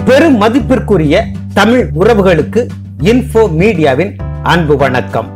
பெரும் மதிப்பிற்குரிய தமிழ் உறவுகளுக்கு இன்ஃபோ மீடியாவின் அன்பு வணக்கம்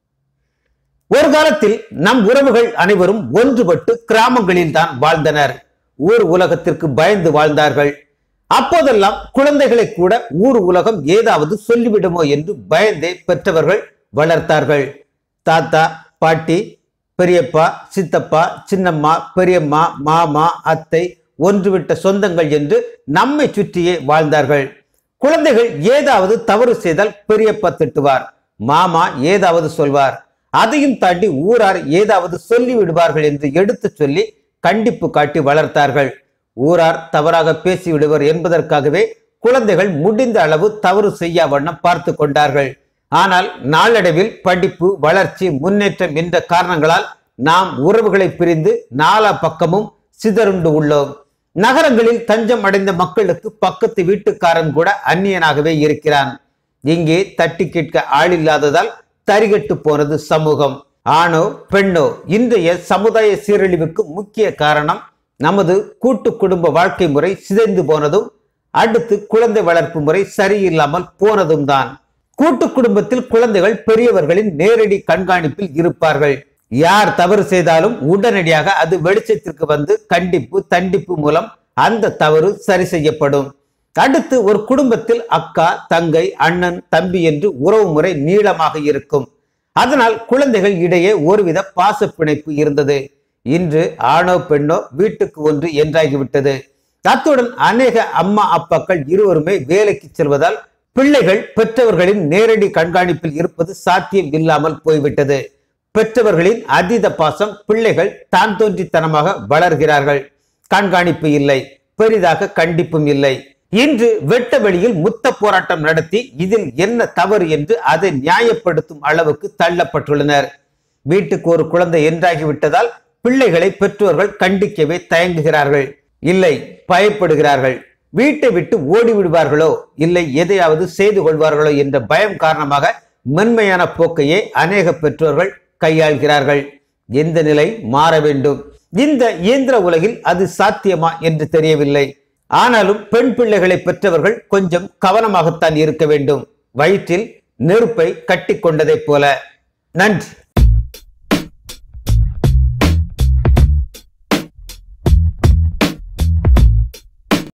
ஒரு காலத்தில் நம் உறவுகள் அனைவரும் ஒன்றுபட்டு கிராமங்களில் தான் வாழ்ந்தனர் ஊர் உலகத்திற்கு பயந்து வாழ்ந்தார்கள் அப்போதெல்லாம் குழந்தைகளை கூட ஊர் உலகம் ஏதாவது சொல்லிவிடுமோ என்று பயந்தே பெற்றவர்கள் வளர்த்தார்கள் தாத்தா பாட்டி பெரியப்பா சித்தப்பா சின்னம்மா பெரியம்மா மாமா அத்தை ஒன்றுவிட்ட சொந்தங்கள் என்று நம்மை சுற்றியே வாழ்ந்தார்கள் குழந்தைகள் ஏதாவது தவறு செய்தால் பெரியப்பா திட்டுவார் மாமா ஏதாவது சொல்வார் அதையும் தாண்டி ஊரார் ஏதாவது சொல்லி விடுவார்கள் என்று எடுத்து சொல்லி கண்டிப்பு காட்டி வளர்த்தார்கள் ஊரார் தவறாக பேசி விடுவர் என்பதற்காகவே குழந்தைகள் முடிந்த அளவு தவறு செய்யா வண்ணம் பார்த்து கொண்டார்கள் ஆனால் நாளடைவில் படிப்பு வளர்ச்சி முன்னேற்றம் என்ற காரணங்களால் நாம் உறவுகளை பிரிந்து நாலா பக்கமும் சிதறுண்டு உள்ளோம் நகரங்களில் தஞ்சம் அடைந்த மக்களுக்கு பக்கத்து வீட்டுக்காரன் கூட அந்நியனாகவே இருக்கிறான் இங்கே தட்டி கேட்க ஆளில்லாததால் தரிகட்டு போனது சமூகம் ஆணோ பெண்ணோ இன்றைய சமுதாய சீரழிவுக்கு முக்கிய காரணம் நமது கூட்டு குடும்ப வாழ்க்கை முறை சிதைந்து போனதும் அடுத்து குழந்தை வளர்ப்பு முறை சரியில்லாமல் போனதும் தான் கூட்டு குடும்பத்தில் குழந்தைகள் பெரியவர்களின் நேரடி கண்காணிப்பில் இருப்பார்கள் யார் தவறு செய்தாலும் உடனடியாக அது வெளிச்சத்திற்கு வந்து கண்டிப்பு தண்டிப்பு மூலம் அந்த தவறு சரி செய்யப்படும் அடுத்து ஒரு குடும்பத்தில் அக்கா தங்கை அண்ணன் தம்பி என்று உறவு முறை நீளமாக இருக்கும் அதனால் குழந்தைகள் இடையே ஒருவித பாச பிணைப்பு இருந்தது இன்று ஆணோ பெண்ணோ வீட்டுக்கு ஒன்று என்றாகிவிட்டது அத்துடன் அநேக அம்மா அப்பாக்கள் இருவருமே வேலைக்கு செல்வதால் பிள்ளைகள் பெற்றவர்களின் நேரடி கண்காணிப்பில் இருப்பது சாத்தியம் இல்லாமல் போய்விட்டது பெற்றவர்களின் அதீத பாசம் பிள்ளைகள் தான் தோன்றித்தனமாக வளர்கிறார்கள் கண்காணிப்பு இல்லை பெரிதாக கண்டிப்பும் இல்லை இன்று வெட்ட வெளியில் முத்த போராட்டம் நடத்தி இதில் என்ன தவறு என்று அதை நியாயப்படுத்தும் அளவுக்கு தள்ளப்பட்டுள்ளனர் வீட்டுக்கு ஒரு குழந்தை என்றாகிவிட்டதால் பிள்ளைகளை பெற்றோர்கள் கண்டிக்கவே தயங்குகிறார்கள் இல்லை பயப்படுகிறார்கள் வீட்டை விட்டு ஓடி விடுவார்களோ இல்லை எதையாவது செய்து கொள்வார்களோ என்ற பயம் காரணமாக மென்மையான போக்கையே அநேக பெற்றோர்கள் கையாள்கிறார்கள் எந்த நிலை மாற வேண்டும் இந்த இயந்திர உலகில் அது சாத்தியமா என்று தெரியவில்லை ஆனாலும் பெண் பிள்ளைகளை பெற்றவர்கள் கொஞ்சம் கவனமாகத்தான் இருக்க வேண்டும் வயிற்றில் நெருப்பை கட்டி கொண்டதைப் போல நன்றி